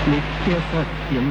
നിത്യസത്യം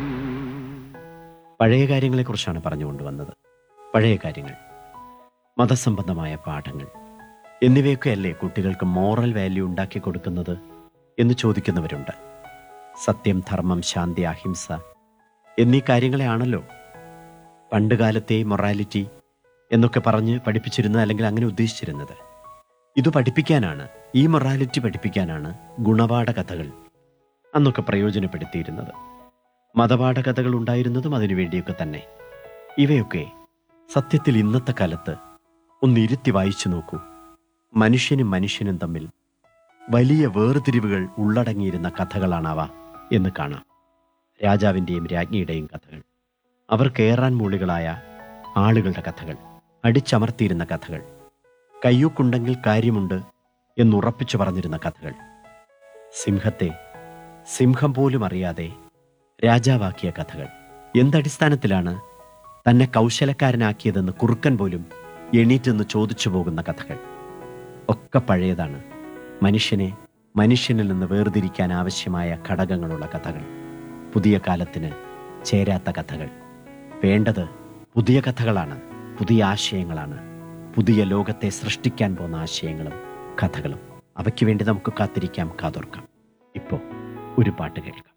പഴയ കാര്യങ്ങളെക്കുറിച്ചാണ് പറഞ്ഞുകൊണ്ടുവന്നത് പഴയ കാര്യങ്ങൾ മതസംബന്ധമായ പാഠങ്ങൾ എന്നിവയൊക്കെയല്ലേ കുട്ടികൾക്ക് മോറൽ വാല്യൂ ഉണ്ടാക്കി കൊടുക്കുന്നത് എന്ന് ചോദിക്കുന്നവരുണ്ട് സത്യം ധർമ്മം ശാന്തി അഹിംസ എന്നീ കാര്യങ്ങളെയാണല്ലോ പണ്ടുകാലത്തെ മൊറാലിറ്റി എന്നൊക്കെ പറഞ്ഞ് പഠിപ്പിച്ചിരുന്നത് അല്ലെങ്കിൽ അങ്ങനെ ഉദ്ദേശിച്ചിരുന്നത് ഇത് പഠിപ്പിക്കാനാണ് ഈ മൊറാലിറ്റി പഠിപ്പിക്കാനാണ് ഗുണപാഠ കഥകൾ അന്നൊക്കെ പ്രയോജനപ്പെടുത്തിയിരുന്നത് മതപാഠ കഥകൾ ഉണ്ടായിരുന്നതും അതിനുവേണ്ടിയൊക്കെ തന്നെ ഇവയൊക്കെ സത്യത്തിൽ ഇന്നത്തെ കാലത്ത് ഒന്ന് ഇരുത്തി വായിച്ചു നോക്കൂ മനുഷ്യനും മനുഷ്യനും തമ്മിൽ വലിയ വേർതിരിവുകൾ ഉള്ളടങ്ങിയിരുന്ന കഥകളാണവ എന്ന് കാണാം രാജാവിൻ്റെയും രാജ്ഞിയുടെയും കഥകൾ അവർ കയറാൻ മൂളികളായ ആളുകളുടെ കഥകൾ അടിച്ചമർത്തിയിരുന്ന കഥകൾ കയ്യൂക്കുണ്ടെങ്കിൽ കാര്യമുണ്ട് എന്നുറപ്പിച്ചു പറഞ്ഞിരുന്ന കഥകൾ സിംഹത്തെ സിംഹം പോലും അറിയാതെ രാജാവാക്കിയ കഥകൾ എന്തടിസ്ഥാനത്തിലാണ് തന്നെ കൗശലക്കാരനാക്കിയതെന്ന് കുറുക്കൻ പോലും എണീറ്റെന്ന് ചോദിച്ചു പോകുന്ന കഥകൾ ഒക്കെ പഴയതാണ് മനുഷ്യനെ മനുഷ്യനിൽ നിന്ന് വേർതിരിക്കാൻ ആവശ്യമായ ഘടകങ്ങളുള്ള കഥകൾ പുതിയ കാലത്തിന് ചേരാത്ത കഥകൾ വേണ്ടത് പുതിയ കഥകളാണ് പുതിയ ആശയങ്ങളാണ് പുതിയ ലോകത്തെ സൃഷ്ടിക്കാൻ പോകുന്ന ആശയങ്ങളും കഥകളും അവയ്ക്ക് വേണ്ടി നമുക്ക് കാത്തിരിക്കാം കാതോർക്കാം ഇപ്പോൾ ഒരു പാട്ട് കേൾക്കാം